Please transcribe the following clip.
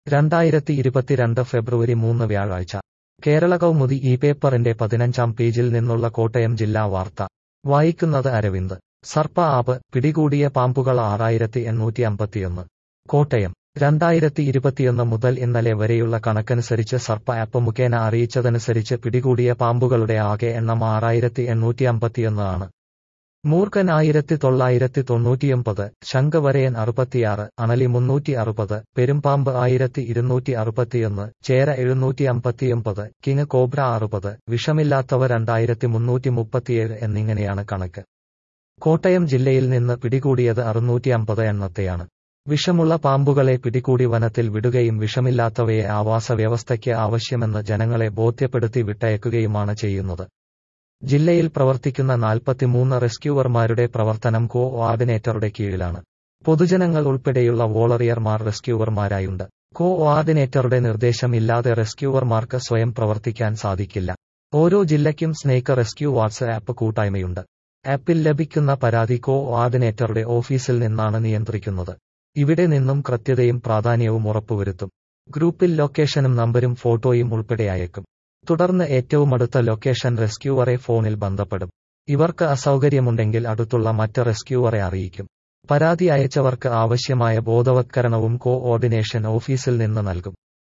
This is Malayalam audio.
രണ്ടായിരത്തി ഇരുപത്തിരണ്ട് ഫെബ്രുവരി മൂന്ന് വ്യാഴാഴ്ച കേരള കൗമുദി ഈ പേപ്പറിന്റെ പതിനഞ്ചാം പേജിൽ നിന്നുള്ള കോട്ടയം ജില്ലാ വാർത്ത വായിക്കുന്നത് അരവിന്ദ് സർപ്പ ആപ്പ് പിടികൂടിയ പാമ്പുകൾ ആറായിരത്തി എണ്ണൂറ്റി അമ്പത്തിയൊന്ന് കോട്ടയം രണ്ടായിരത്തി ഇരുപത്തിയൊന്ന് മുതൽ ഇന്നലെ വരെയുള്ള കണക്കനുസരിച്ച് സർപ്പ ആപ്പ് മുഖേന അറിയിച്ചതനുസരിച്ച് പിടികൂടിയ പാമ്പുകളുടെ ആകെ എണ്ണം ആറായിരത്തി എണ്ണൂറ്റി അമ്പത്തിയൊന്ന് ആണ് മൂർഖൻ ആയിരത്തി തൊള്ളായിരത്തി തൊണ്ണൂറ്റിയൊമ്പത് ശംഖവരയൻ അറുപത്തിയാറ് അണലി മുന്നൂറ്റി അറുപത് പെരുമ്പാമ്പ് ആയിരത്തി ഇരുന്നൂറ്റി അറുപത്തിയൊന്ന് ചേര എഴുന്നൂറ്റി അമ്പത്തിയൊമ്പത് കിങ് കോബ്ര അറുപത് വിഷമില്ലാത്തവ രണ്ടായിരത്തി മുന്നൂറ്റി മുപ്പത്തിയേഴ് എന്നിങ്ങനെയാണ് കണക്ക് കോട്ടയം ജില്ലയിൽ നിന്ന് പിടികൂടിയത് അറുന്നൂറ്റി അമ്പത് എണ്ണത്തെയാണ് വിഷമുള്ള പാമ്പുകളെ പിടികൂടി വനത്തിൽ വിടുകയും വിഷമില്ലാത്തവയെ ആവാസ വ്യവസ്ഥയ്ക്ക് ആവശ്യമെന്ന് ജനങ്ങളെ ബോധ്യപ്പെടുത്തി വിട്ടയക്കുകയുമാണ് ചെയ്യുന്നത് ജില്ലയിൽ പ്രവർത്തിക്കുന്ന നാൽപ്പത്തിമൂന്ന് റെസ്ക്യൂവർമാരുടെ പ്രവർത്തനം കോ ഓർഡിനേറ്ററുടെ കീഴിലാണ് പൊതുജനങ്ങൾ ഉൾപ്പെടെയുള്ള വോളറിയർമാർ റെസ്ക്യൂവർമാരായുണ്ട് കോ ഓർഡിനേറ്ററുടെ നിർദ്ദേശം ഇല്ലാതെ റെസ്ക്യൂവർമാർക്ക് സ്വയം പ്രവർത്തിക്കാൻ സാധിക്കില്ല ഓരോ ജില്ലയ്ക്കും സ്നേക്ക് റെസ്ക്യൂ വാട്സ് ആപ്പ് കൂട്ടായ്മയുണ്ട് ആപ്പിൽ ലഭിക്കുന്ന പരാതി കോ ഓർഡിനേറ്ററുടെ ഓഫീസിൽ നിന്നാണ് നിയന്ത്രിക്കുന്നത് ഇവിടെ നിന്നും കൃത്യതയും പ്രാധാന്യവും ഉറപ്പുവരുത്തും ഗ്രൂപ്പിൽ ലൊക്കേഷനും നമ്പരും ഫോട്ടോയും ഉൾപ്പെടെ അയക്കും തുടർന്ന് ഏറ്റവും അടുത്ത ലൊക്കേഷൻ റെസ്ക്യൂവറെ ഫോണിൽ ബന്ധപ്പെടും ഇവർക്ക് അസൗകര്യമുണ്ടെങ്കിൽ അടുത്തുള്ള മറ്റ് റെസ്ക്യൂവറെ അറിയിക്കും പരാതി അയച്ചവർക്ക് ആവശ്യമായ ബോധവത്കരണവും കോ ഓർഡിനേഷൻ ഓഫീസിൽ നിന്ന് നൽകും